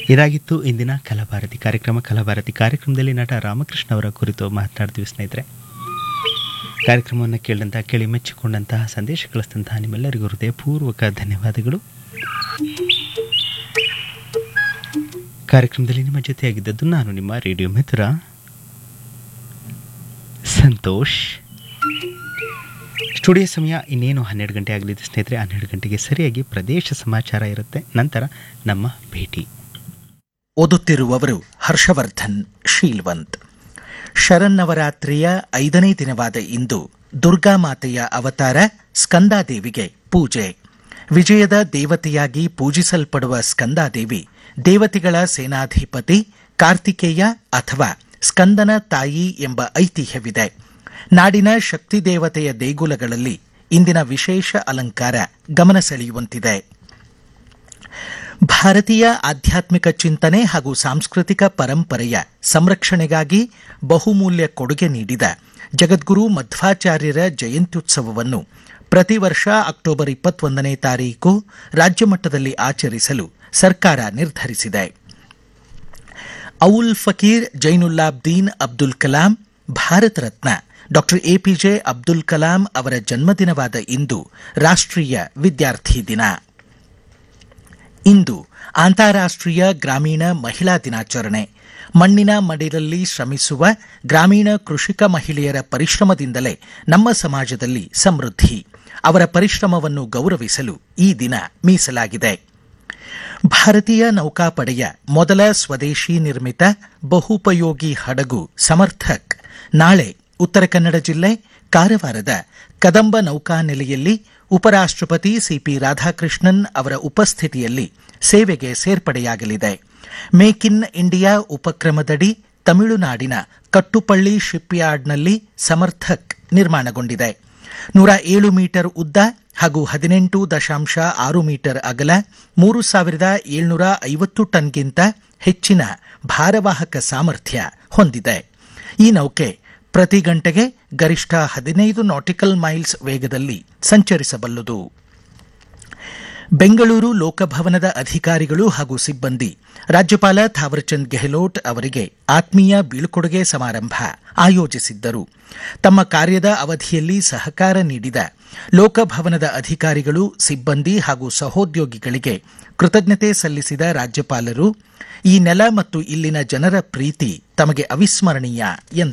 ಇದಾಗಿತ್ತು ಇಂದಿನ ಕಲಾಭಾರತಿ ಕಾರ್ಯಕ್ರಮ ಕಲಾಭಾರತಿ ಕಾರ್ಯಕ್ರಮದಲ್ಲಿ ನಟ ರಾಮಕೃಷ್ಣ ಅವರ ಕುರಿತು ಮಾತನಾಡ್ತೀವಿ ಸ್ನೇಹಿತರೆ ಕಾರ್ಯಕ್ರಮವನ್ನು ಕೇಳಿದಂಥ ಕೇಳಿ ಮೆಚ್ಚಿಕೊಂಡಂತಹ ಸಂದೇಶ ಕಳಿಸಿದಂತಹ ನಿಮ್ಮೆಲ್ಲರಿಗೂ ಹೃದಯಪೂರ್ವಕ ಧನ್ಯವಾದಗಳು ಕಾರ್ಯಕ್ರಮದಲ್ಲಿ ನಿಮ್ಮ ಜೊತೆಯಾಗಿದ್ದದ್ದು ನಾನು ನಿಮ್ಮ ರೇಡಿಯೋ ಮಿತ್ರ ಸಂತೋಷ್ ಸ್ಟುಡಿಯೋ ಸಮಯ ಇನ್ನೇನು ಹನ್ನೆರಡು ಗಂಟೆ ಆಗಲಿದೆ ಸ್ನೇಹಿತರೆ ಹನ್ನೆರಡು ಗಂಟೆಗೆ ಸರಿಯಾಗಿ ಪ್ರದೇಶ ಸಮಾಚಾರ ಇರುತ್ತೆ ನಂತರ ನಮ್ಮ ಭೇಟಿ ಓದುತ್ತಿರುವವರು ಹರ್ಷವರ್ಧನ್ ಶೀಲ್ವಂತ್ ಶರನ್ನವರಾತ್ರಿಯ ಐದನೇ ದಿನವಾದ ಇಂದು ದುರ್ಗಾಮಾತೆಯ ಅವತಾರ ಸ್ಕಂದಾದೇವಿಗೆ ಪೂಜೆ ವಿಜಯದ ದೇವತೆಯಾಗಿ ಪೂಜಿಸಲ್ಪಡುವ ಸ್ಕಂದಾದೇವಿ ದೇವತೆಗಳ ಸೇನಾಧಿಪತಿ ಕಾರ್ತಿಕೇಯ ಅಥವಾ ಸ್ಕಂದನ ತಾಯಿ ಎಂಬ ಐತಿಹ್ಯವಿದೆ ನಾಡಿನ ಶಕ್ತಿ ದೇವತೆಯ ದೇಗುಲಗಳಲ್ಲಿ ಇಂದಿನ ವಿಶೇಷ ಅಲಂಕಾರ ಗಮನ ಸೆಳೆಯುವಂತಿದೆ ಭಾರತೀಯ ಆಧ್ಯಾತ್ಮಿಕ ಚಿಂತನೆ ಹಾಗೂ ಸಾಂಸ್ಕೃತಿಕ ಪರಂಪರೆಯ ಸಂರಕ್ಷಣೆಗಾಗಿ ಬಹುಮೂಲ್ಯ ಕೊಡುಗೆ ನೀಡಿದ ಜಗದ್ಗುರು ಮಧ್ವಾಚಾರ್ಯರ ಜಯಂತ್ಯುತ್ಸವವನ್ನು ಪ್ರತಿ ವರ್ಷ ಅಕ್ಟೋಬರ್ ಇಪ್ಪತ್ತೊಂದನೇ ತಾರೀಕು ರಾಜ್ಯ ಮಟ್ಟದಲ್ಲಿ ಆಚರಿಸಲು ಸರ್ಕಾರ ನಿರ್ಧರಿಸಿದೆ ಔಲ್ ಫಕೀರ್ ಜೈನುಲ್ಲಾಬ್ದೀನ್ ಅಬ್ದುಲ್ ಕಲಾಂ ಭಾರತ ರತ್ನ ಡಾಕ್ಟರ್ ಎಪಿಜೆ ಅಬ್ದುಲ್ ಕಲಾಂ ಅವರ ಜನ್ಮದಿನವಾದ ಇಂದು ರಾಷ್ಟ್ರೀಯ ವಿದ್ಯಾರ್ಥಿ ದಿನ ಇಂದು ಅಂತಾರಾಷ್ಟ್ರೀಯ ಗ್ರಾಮೀಣ ಮಹಿಳಾ ದಿನಾಚರಣೆ ಮಣ್ಣಿನ ಮಡಿಲಲ್ಲಿ ಶ್ರಮಿಸುವ ಗ್ರಾಮೀಣ ಕೃಷಿಕ ಮಹಿಳೆಯರ ಪರಿಶ್ರಮದಿಂದಲೇ ನಮ್ಮ ಸಮಾಜದಲ್ಲಿ ಸಮೃದ್ಧಿ ಅವರ ಪರಿಶ್ರಮವನ್ನು ಗೌರವಿಸಲು ಈ ದಿನ ಮೀಸಲಾಗಿದೆ ಭಾರತೀಯ ನೌಕಾಪಡೆಯ ಮೊದಲ ಸ್ವದೇಶಿ ನಿರ್ಮಿತ ಬಹುಪಯೋಗಿ ಹಡಗು ಸಮರ್ಥಕ್ ನಾಳೆ ಉತ್ತರ ಕನ್ನಡ ಜಿಲ್ಲೆ ಕಾರವಾರದ ಕದಂಬ ನೌಕಾನೆಲೆಯಲ್ಲಿ ಉಪರಾಷ್ಟ್ರಪತಿ ಸಿಪಿ ರಾಧಾಕೃಷ್ಣನ್ ಅವರ ಉಪಸ್ಥಿತಿಯಲ್ಲಿ ಸೇವೆಗೆ ಸೇರ್ಪಡೆಯಾಗಲಿದೆ ಮೇಕ್ ಇನ್ ಇಂಡಿಯಾ ಉಪಕ್ರಮದಡಿ ತಮಿಳುನಾಡಿನ ಕಟ್ಟುಪಳ್ಳಿ ಶಿಪ್ಯಾರ್ಡ್ನಲ್ಲಿ ಸಮರ್ಥಕ್ ನಿರ್ಮಾಣಗೊಂಡಿದೆ ನೂರ ಏಳು ಮೀಟರ್ ಉದ್ದ ಹಾಗೂ ಹದಿನೆಂಟು ದಶಾಂಶ ಆರು ಮೀಟರ್ ಅಗಲ ಮೂರು ಸಾವಿರದ ಏಳ್ನೂರ ಐವತ್ತು ಟನ್ಗಿಂತ ಹೆಚ್ಚಿನ ಭಾರವಾಹಕ ಸಾಮರ್ಥ್ಯ ಹೊಂದಿದೆ ಈ ನೌಕೆ ಪ್ರತಿ ಗಂಟೆಗೆ ಗರಿಷ್ಠ ಹದಿನೈದು ನಾಟಿಕಲ್ ಮೈಲ್ಸ್ ವೇಗದಲ್ಲಿ ಸಂಚರಿಸಬಲ್ಲದು ಬೆಂಗಳೂರು ಲೋಕಭವನದ ಅಧಿಕಾರಿಗಳು ಹಾಗೂ ಸಿಬ್ಬಂದಿ ರಾಜ್ಯಪಾಲ ಥಾವರ್ಚಂದ್ ಗೆಹ್ಲೋಟ್ ಅವರಿಗೆ ಆತ್ಮೀಯ ಬೀಳ್ಕೊಡುಗೆ ಸಮಾರಂಭ ಆಯೋಜಿಸಿದ್ದರು ತಮ್ಮ ಕಾರ್ಯದ ಅವಧಿಯಲ್ಲಿ ಸಹಕಾರ ನೀಡಿದ ಲೋಕಭವನದ ಅಧಿಕಾರಿಗಳು ಸಿಬ್ಬಂದಿ ಹಾಗೂ ಸಹೋದ್ಯೋಗಿಗಳಿಗೆ ಕೃತಜ್ಞತೆ ಸಲ್ಲಿಸಿದ ರಾಜ್ಯಪಾಲರು ಈ ನೆಲ ಮತ್ತು ಇಲ್ಲಿನ ಜನರ ಪ್ರೀತಿ ತಮಗೆ ಅವಿಸ್ಮರಣೀಯ ಎಂದರು